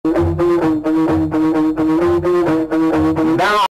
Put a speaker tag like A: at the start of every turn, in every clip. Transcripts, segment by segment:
A: ده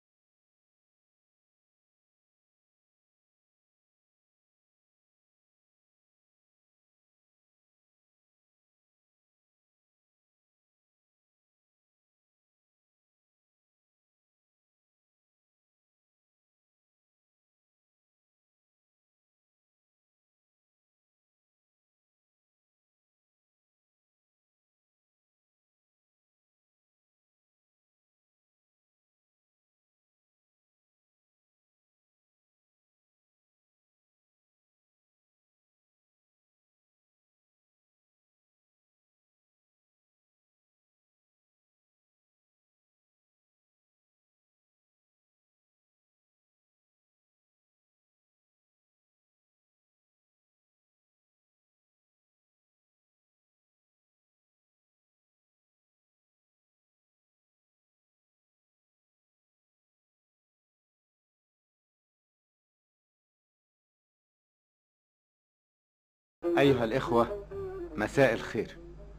B: أيها الإخوة مساء الخير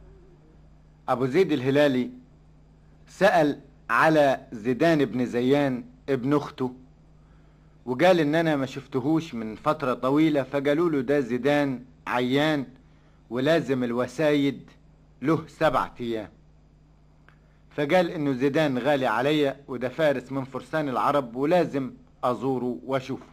B: أبو زيد الهلالي سأل على زيدان بن زيان ابن أخته وقال إن أنا ما شفتهوش من فترة طويلة فقالوا له ده زيدان عيان ولازم الوسايد له سبعة أيام فقال إنه زيدان غالي عليا وده فارس من فرسان العرب ولازم أزوره وأشوفه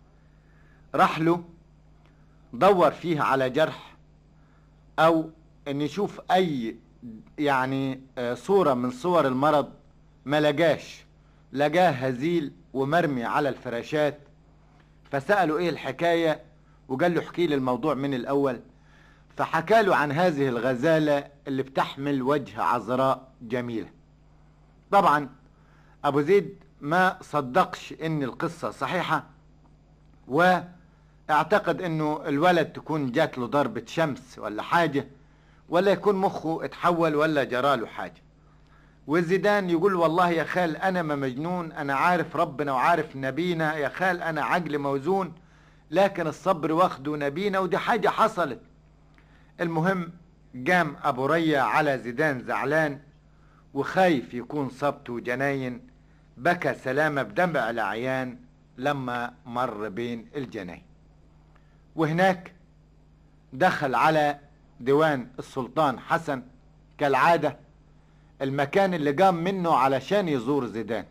B: راح له دور فيه على جرح او ان يشوف اي يعني آه، صورة من صور المرض ما لقاش لقاه هزيل ومرمي على الفراشات فسأله ايه الحكاية وقال له احكي لي الموضوع من الاول فحكى له عن هذه الغزالة اللي بتحمل وجه عذراء جميلة طبعا ابو زيد ما صدقش ان القصة صحيحة و اعتقد انه الولد تكون جات له ضربة شمس ولا حاجة ولا يكون مخه اتحول ولا جراله حاجة وزيدان يقول والله يا خال انا ما مجنون انا عارف ربنا وعارف نبينا يا خال انا عقلي موزون لكن الصبر واخده نبينا ودي حاجة حصلت المهم قام ابو ريا على زيدان زعلان وخايف يكون صبته جناين بكى سلامة بدمع العيان لما مر بين الجناين وهناك دخل على ديوان السلطان حسن كالعادة المكان اللي قام منه علشان يزور زيدان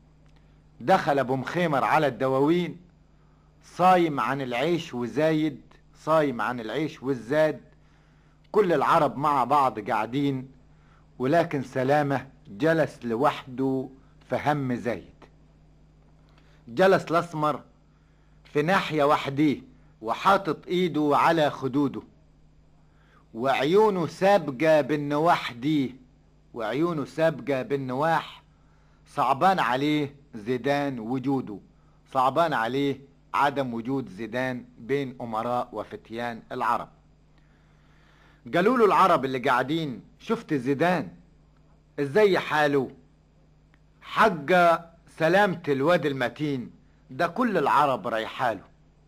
B: دخل ابو مخيمر على الدواوين صايم عن العيش وزايد صايم عن العيش والزاد كل العرب مع بعض قاعدين ولكن سلامة جلس لوحده فهم زايد جلس الاسمر في ناحية وحديه وحاطط ايده على خدوده وعيونه سابقة بالنواح دي وعيونه سابقة بالنواح صعبان عليه زيدان وجوده صعبان عليه عدم وجود زيدان بين امراء وفتيان العرب قالوا له العرب اللي قاعدين شفت زيدان ازاي حاله حق سلامة الواد المتين ده كل العرب رايحاله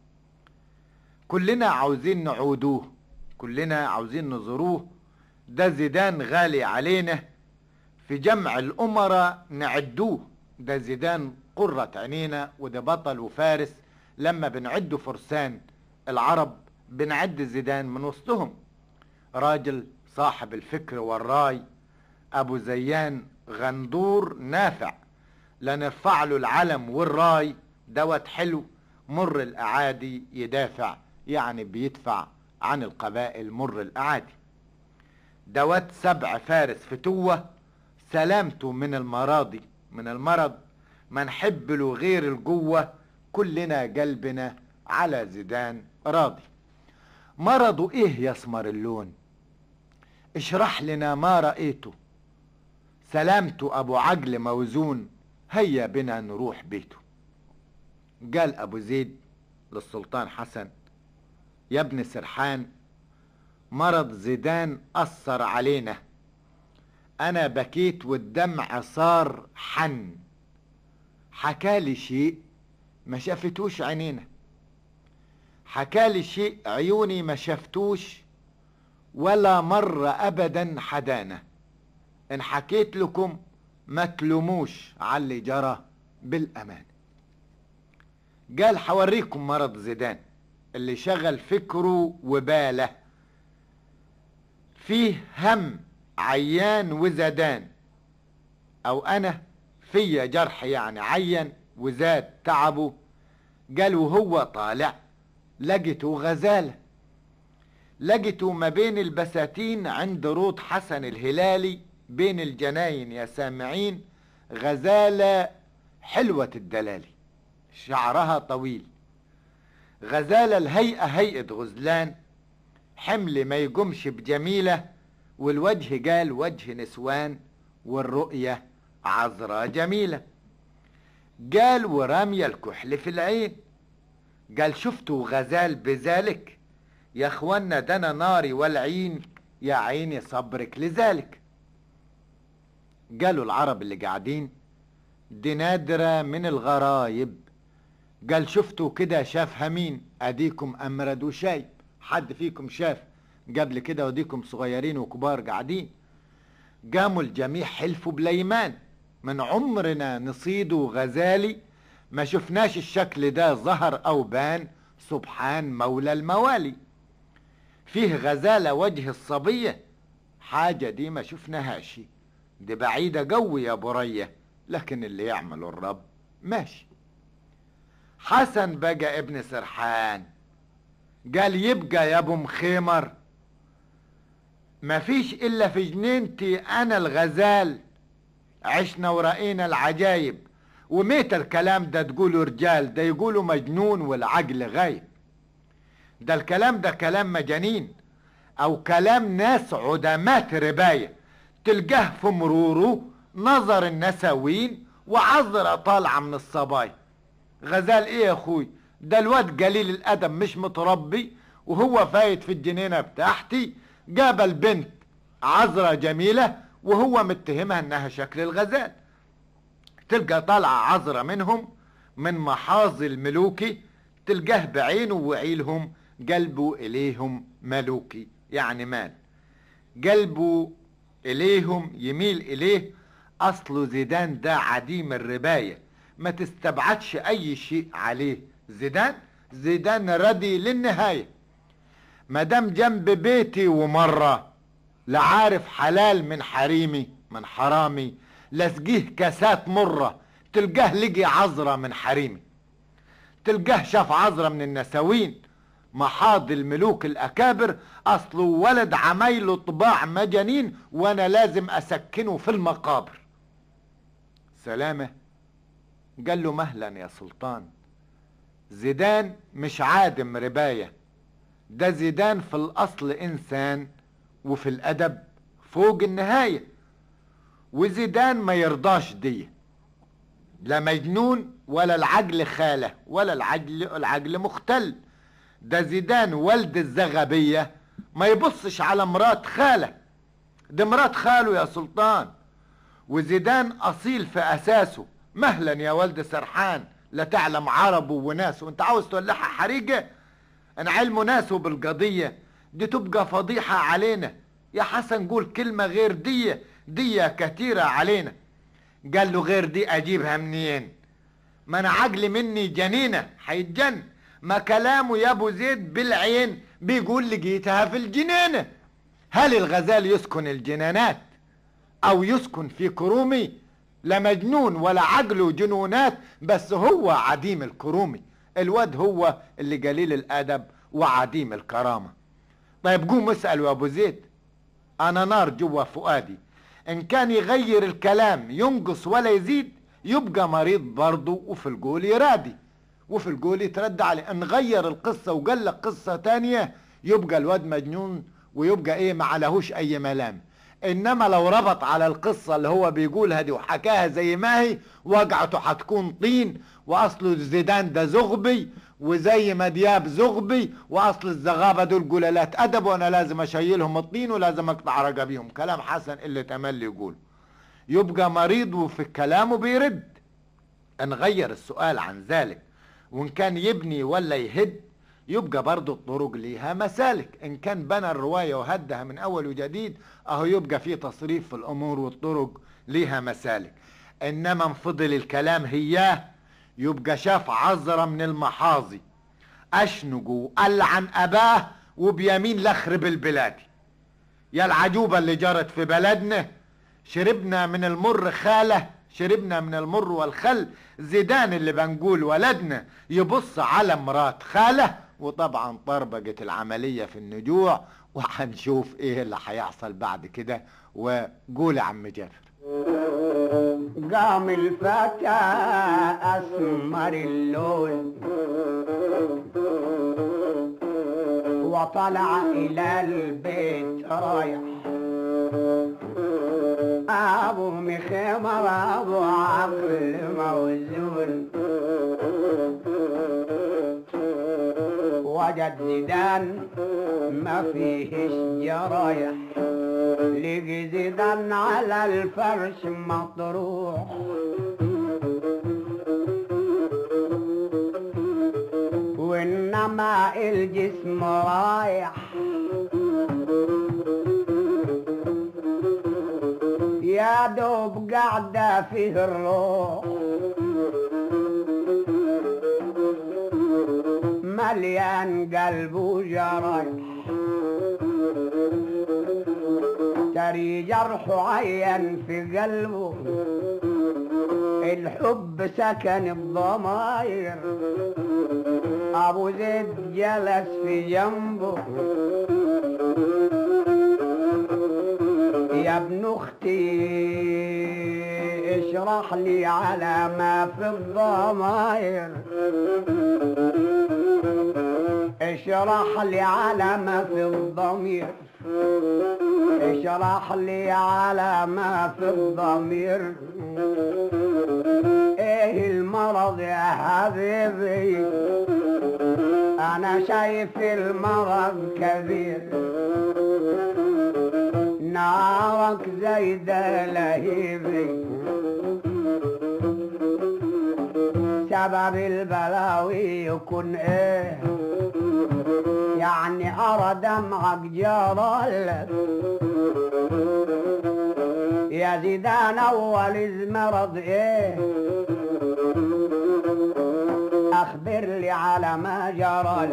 B: كلنا عاوزين نعودوه كلنا عاوزين نزوروه ده زيدان غالي علينا في جمع الأمراء نعدوه ده زيدان قرة عينينا وده بطل وفارس لما بنعد فرسان العرب بنعد زيدان من وسطهم راجل صاحب الفكر والراي أبو زيان غندور نافع لنرفع له العلم والراي دوت حلو مر الأعادي يدافع يعني بيدفع عن القبائل مر الأعادي دوت سبع فارس فتوة سلامته من المراضي من المرض ما نحب له غير الجوة كلنا قلبنا على زيدان راضي مرضه ايه يسمر اللون اشرح لنا ما رأيته سلامته ابو عجل موزون هيا بنا نروح بيته قال ابو زيد للسلطان حسن يا ابن سرحان مرض زيدان أثر علينا أنا بكيت والدمع صار حن حكالي شيء ما شافتوش عينينا حكالي شيء عيوني ما شافتوش ولا مرة أبدا حدانا ان حكيت لكم ما تلوموش على اللي جرى بالامان قال حوريكم مرض زيدان اللي شغل فكره وباله فيه هم عيان وزدان او انا فيا جرح يعني عين وزاد تعبه قال وهو طالع لقيته غزالة لقيته ما بين البساتين عند روض حسن الهلالي بين الجناين يا سامعين غزالة حلوة الدلالي شعرها طويل غزالة الهيئة هيئة غزلان حمل ما يقومش بجميلة والوجه قال وجه نسوان والرؤية عذراء جميلة قال ورامية الكحل في العين قال شفتوا غزال بذلك يا اخوانا ده انا ناري والعين يا عيني صبرك لذلك قالوا العرب اللي قاعدين دي نادرة من الغرايب قال شفتوا كده شافها مين اديكم امرد وشايب حد فيكم شاف قبل كده وديكم صغيرين وكبار قاعدين قاموا الجميع حلفوا بليمان من عمرنا نصيد غزالي ما شفناش الشكل ده ظهر او بان سبحان مولى الموالي فيه غزالة وجه الصبية حاجة دي ما شفناهاش دي بعيدة قوي يا برية لكن اللي يعمله الرب ماشي حسن بقى ابن سرحان قال يبقى يا ابو مخيمر مفيش الا في جنينتي انا الغزال عشنا ورأينا العجايب وميت الكلام ده تقولوا رجال ده يقولوا مجنون والعقل غايب ده الكلام ده كلام مجانين او كلام ناس عدمات رباية تلقاه في مروره نظر النساوين وعذرة طالعة من الصبايا غزال ايه يا اخوي ده الواد قليل الادب مش متربي وهو فايت في الجنينة بتاعتي جاب البنت عذرة جميلة وهو متهمها انها شكل الغزال تلقى طالعة عذرة منهم من محاظ الملوكي تلقاه بعينه وعيلهم قلبه اليهم ملوكي يعني مال قلبه اليهم يميل اليه اصله زيدان ده عديم الرباية ما تستبعدش اي شيء عليه زيدان زيدان ردي للنهاية مدام جنب بيتي ومرة لا عارف حلال من حريمي من حرامي لسقيه كاسات مرة تلقاه لقي عذرة من حريمي تلقاه شاف عذرة من النساوين محاض الملوك الأكابر أصله ولد عمايله طباع مجانين وأنا لازم أسكنه في المقابر سلامة قال له مهلا يا سلطان زيدان مش عادم رباية ده زيدان في الأصل إنسان وفي الأدب فوق النهاية وزيدان ما يرضاش دي لا مجنون ولا العجل خالة ولا العجل العجل مختل ده زيدان ولد الزغبية ما يبصش على مرات خالة ده مرات خاله يا سلطان وزيدان أصيل في أساسه مهلا يا ولد سرحان لا تعلم عربه وناسه انت عاوز تولعها حريقة انا علمه ناسه بالقضية دي تبقى فضيحة علينا يا حسن قول كلمة غير دي دي كتيرة علينا قال له غير دي اجيبها منين ما انا عقلي مني جنينة حيتجن ما كلامه يا ابو زيد بالعين بيقول لقيتها في الجنينة هل الغزال يسكن الجنانات او يسكن في كرومي لا مجنون ولا عقله جنونات بس هو عديم الكرومي الواد هو اللي قليل الادب وعديم الكرامة طيب قوم اسأل يا ابو زيد انا نار جوا فؤادي ان كان يغير الكلام ينقص ولا يزيد يبقى مريض برضه وفي القول يرادي وفي القول يترد عليه ان غير القصة وقال لك قصة تانية يبقى الواد مجنون ويبقى ايه ما عليهوش اي ملام انما لو ربط على القصة اللي هو بيقولها دي وحكاها زي ما هي وقعته هتكون طين واصله زيدان ده زغبي وزي ما دياب زغبي واصل الزغابة دول جلالات ادب وانا لازم اشيلهم الطين ولازم اقطع رقبيهم كلام حسن اللي تملي يقول يبقى مريض وفي كلامه بيرد نغير السؤال عن ذلك وان كان يبني ولا يهد يبقى برضو الطرق ليها مسالك ان كان بنى الرواية وهدها من اول وجديد اهو يبقى في تصريف في الامور والطرق ليها مسالك انما انفضل الكلام هياه يبقى شاف عذرة من المحاظي اشنج وقلعن اباه وبيمين لخرب البلاد يا العجوبة اللي جرت في بلدنا شربنا من المر خاله شربنا من المر والخل زيدان اللي بنقول ولدنا يبص على مرات خاله وطبعا طربقت العملية في النجوع وهنشوف ايه اللي هيحصل بعد كده وقول يا عم جابر
A: قام الفتى أسمر اللون وطلع إلى البيت رايح أبو مخمر أبو عقل موزون وجد زيدان ما فيهش جرايح لقي زيدان على الفرش مطروح وانما الجسم رايح يا دوب قاعدة فيه الروح مليان قلبه جرح تري جرح عين في قلبه الحب سكن الضماير ابو زيد جلس في جنبه يا ابن اختي اشرح لي على ما في الضماير اشرح لي على ما في الضمير اشرح لي على ما في الضمير ايه المرض يا حبيبي انا شايف المرض كبير نارك زيد لهيبي سبب البلاوي يكون ايه يعني ارى دمعك جرال يا زيدان اول المرض ايه اخبر لي على ما جرى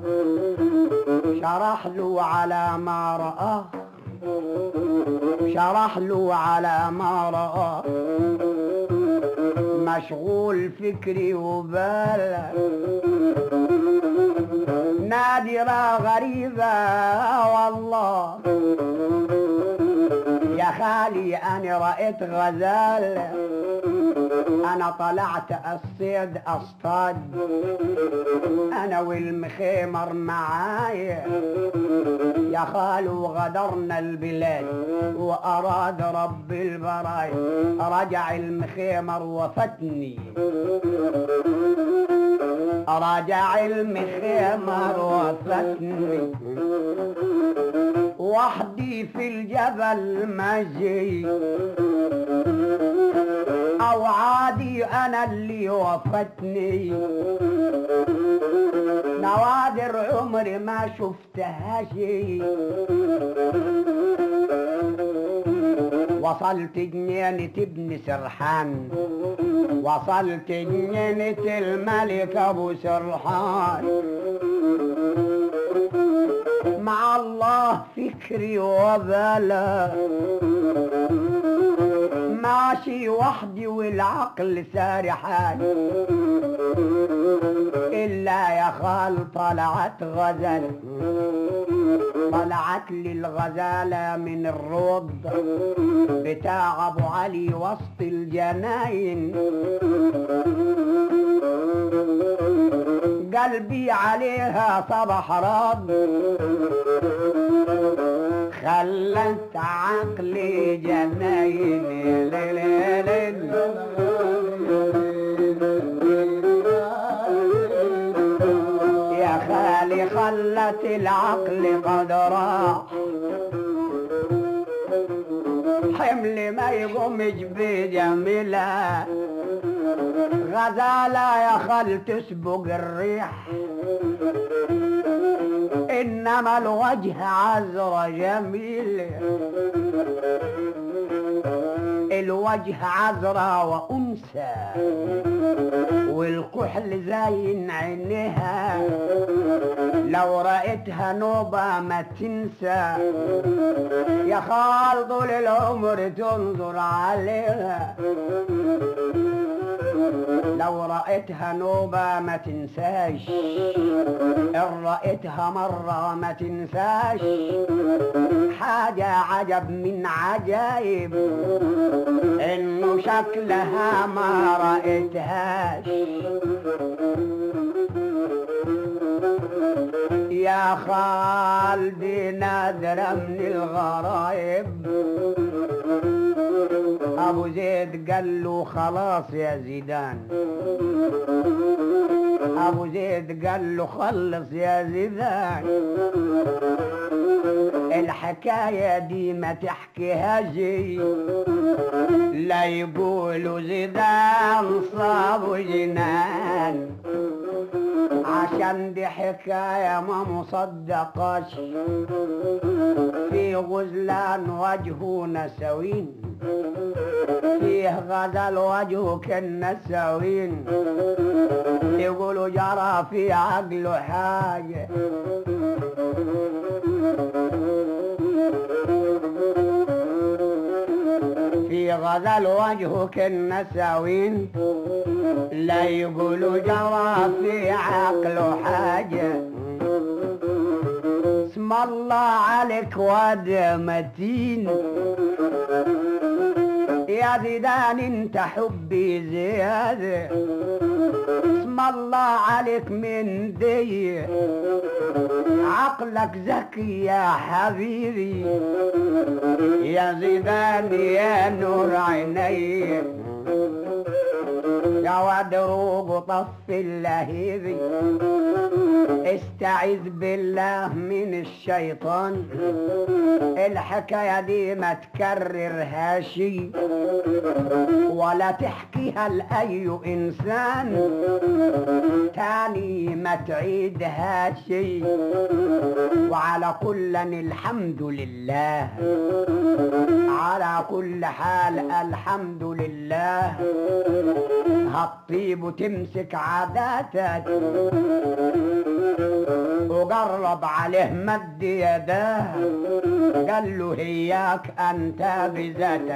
A: شرح له على ما رآه شرح له على ما رآه مشغول فكري وبال نادرة غريبة والله يا خالي أنا رأيت غزال أنا طلعت الصيد أصطاد أنا والمخيمر معايا يا خالو غدرنا البلاد وأراد رب البرايا رجع المخيمر وفتني رجع المخيمر وفتني وحدي في الجبل مجي او عادي انا اللي وفتني نوادر عمري ما شفتها شي وصلت جنينة ابن سرحان وصلت جنينة الملك ابو سرحان مع الله فكري وبلا ماشي وحدي والعقل سارحان إلا يا خال طلعت غزل طلعت لي الغزالة من الروض بتاع أبو علي وسط الجناين قلبي عليها صبح رب خلت عقلي جناين يا خالي خلت العقل قد راح حمل ما يقومش بجميلة غزالة يا خال تسبق الريح انما الوجه عذرة جميل الوجه عذرة وانثى والكحل زين عينها لو رأيتها نوبة ما تنسى يا خال طول العمر تنظر عليها لو رأيتها نوبة ما تنساش إن رأيتها مرة ما تنساش حاجة عجب من عجائب إنه شكلها ما رأيتهاش يا خالدي نادرة من الغرايب ابو زيد قال له خلاص يا زيدان ابو زيد قال له خلص يا زيدان الحكاية دي ما تحكيهاش لا يقولوا زيدان صاب جنان عشان دي حكاية ما مصدقاش في غزلان وجهه نسوين فيه غزل وجهه كالنسوين يقولوا جرى في عقله حاجة في غزل وجهه كالنسوين لا يقولوا جرى في عقله حاجة اسم الله عليك واد متين يا زيدان انت حبي زيادة اسم الله عليك من دي عقلك ذكي يا حبيبي يا زيدان يا نور عيني يا واد روق طف اللهيبي استعذ بالله من الشيطان الحكاية دي ما تكررها شي ولا تحكيها لأي إنسان تاني ما تعيدها شي وعلى كل الحمد لله على كل حال الحمد لله هالطيب وتمسك عاداتك وقرب عليه مد يداه قال له هياك انت بذاتك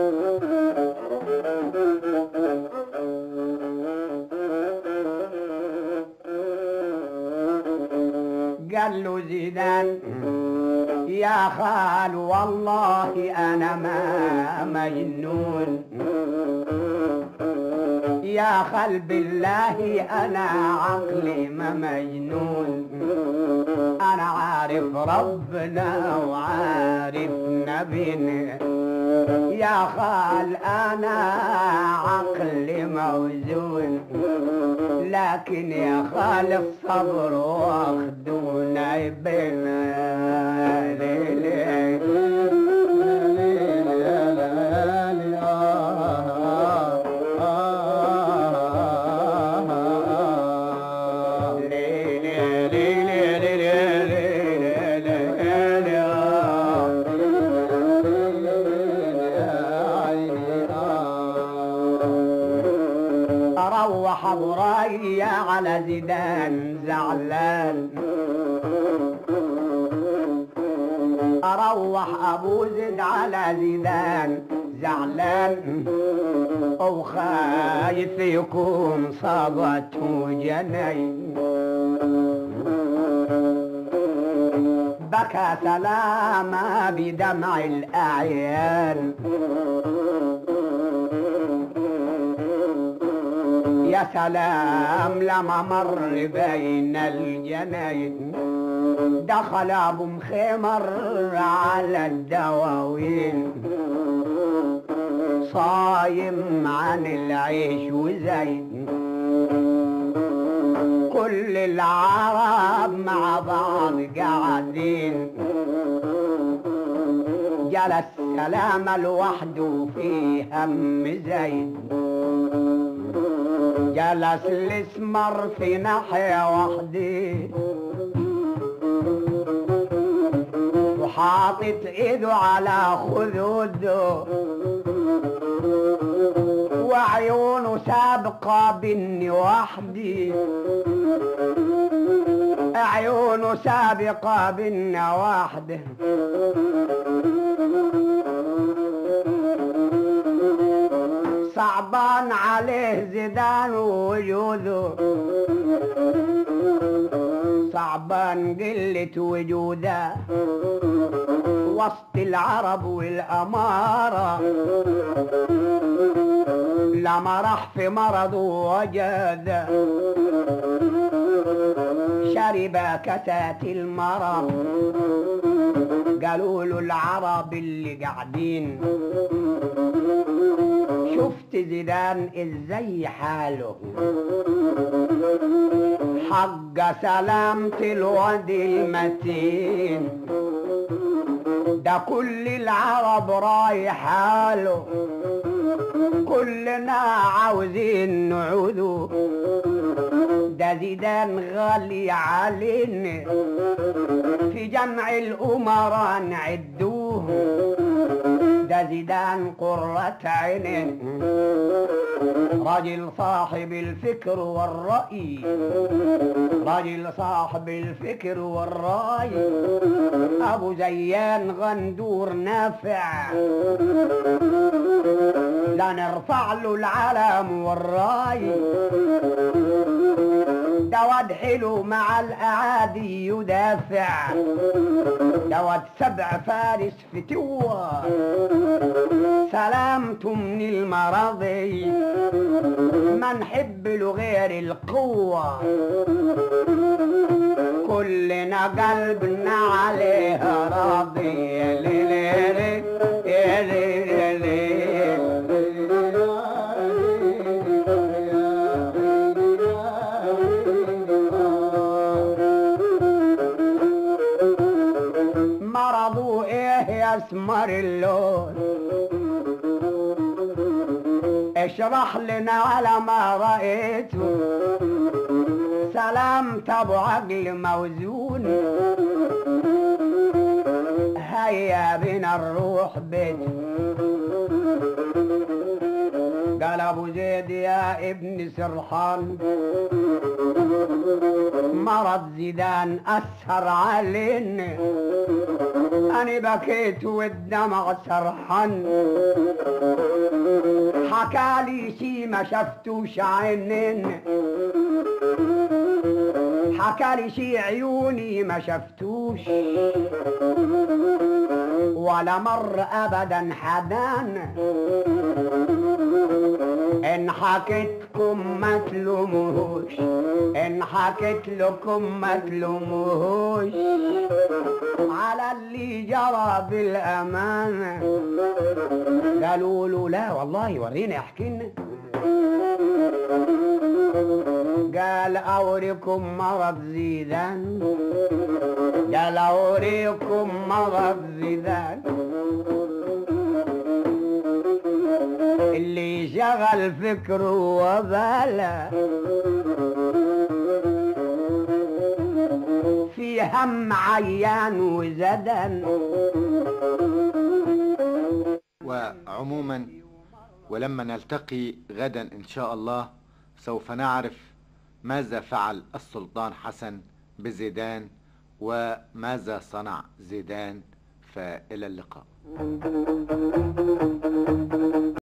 A: قال له زيدان يا خال والله انا ما مجنون يا خل بالله انا عقلي ما مجنون انا عارف ربنا وعارف نبينا يا خال انا عقلي موزون لكن يا خال الصبر واخدونا بنا ليلي روح ابو راية على زيدان زعلان اروح ابو زيد على زيدان زعلان وخايف يكون صابته جنين بكى سلامة بدمع الأعيان يا سلام لما مر بين الجنين دخل ابو مخيمر على الدواوين صايم عن العيش وزين كل العرب مع بعض قاعدين جلس سلامة لوحده في هم زين جلس الاسمر في ناحية وحدي حاطط ايده على خدوده وعيونه سابقة بني وحدي عيونه سابقة بنا وحده صعبان عليه زيدان وجوده صعبان قلة وجوده وسط العرب والأمارة لما راح في مرضه وجد شرب كتات المرض قالوا له العرب اللي قاعدين شفت زيدان ازاي حاله حق سلامة الواد المتين ده كل العرب رايح حاله كلنا عاوزين نعوذه ده زيدان غالي علينا في جمع الأمراء نعدوه ده زيدان قرة عين راجل صاحب الفكر والرأي راجل صاحب الفكر والرأي أبو زيان غندور نافع لا نرفع له العلم والراي ده واد حلو مع الأعادي يدافع ده واد سبع فارس فتوة سلامته من المرضي ما نحب له غير القوة كلنا قلبنا عليه راضي يا ليل يا ليل يا ليل مرضوا ايه يسمر اللون اشرح لنا على ما رأيته سلامة ابو عقل موزون هيا بنا نروح بيته قال ابو زيد يا ابن سرحان مرض زيدان اثر علينا انا بكيت والدمع سرحان حكالي شي ما شفتوش عينين حكالي شي عيوني ما شفتوش ولا مر ابدا حدان ان حكيتكم ما تلوموش ان حكيت لكم ما تلوموش على اللي جرى بالامانه قالوا له لا والله ورينا احكي لنا قال اوريكم مرض زيدان قال اوريكم مرض زيدان اللي شغل فكره وباله في هم عيان وزدن
B: وعموما ولما نلتقي غدا ان شاء الله سوف نعرف ماذا فعل السلطان حسن بزيدان وماذا صنع زيدان فإلى اللقاء